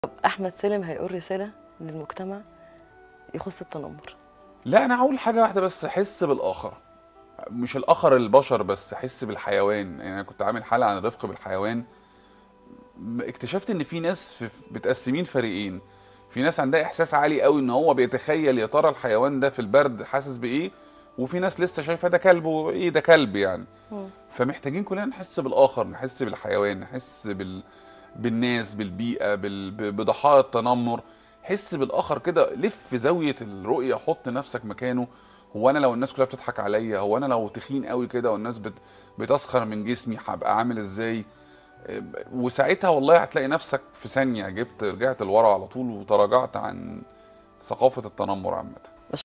احمد سالم هيقول رساله للمجتمع يخص التنمر لا انا هقول حاجه واحده بس حس بالاخر مش الاخر البشر بس حس بالحيوان يعني انا كنت عامل حلقه عن الرفق بالحيوان م- اكتشفت ان في ناس في متقسمين فريقين في ناس عندها احساس عالي قوي ان هو بيتخيل يا ترى الحيوان ده في البرد حاسس بايه وفي ناس لسه شايفه ده كلب وايه ده كلب يعني مم. فمحتاجين كلنا نحس بالاخر نحس بالحيوان نحس بال... بالناس بالبيئه بال... ب- بضحايا التنمر حس بالاخر كده لف زاويه الرؤيه حط نفسك مكانه هو انا لو الناس كلها بتضحك عليا هو انا لو تخين قوي كده والناس بت... بتسخر من جسمي هبقى عامل ازاي إيه، وساعتها والله هتلاقي نفسك في ثانيه جبت رجعت لورا على طول وتراجعت عن ثقافه التنمر عامه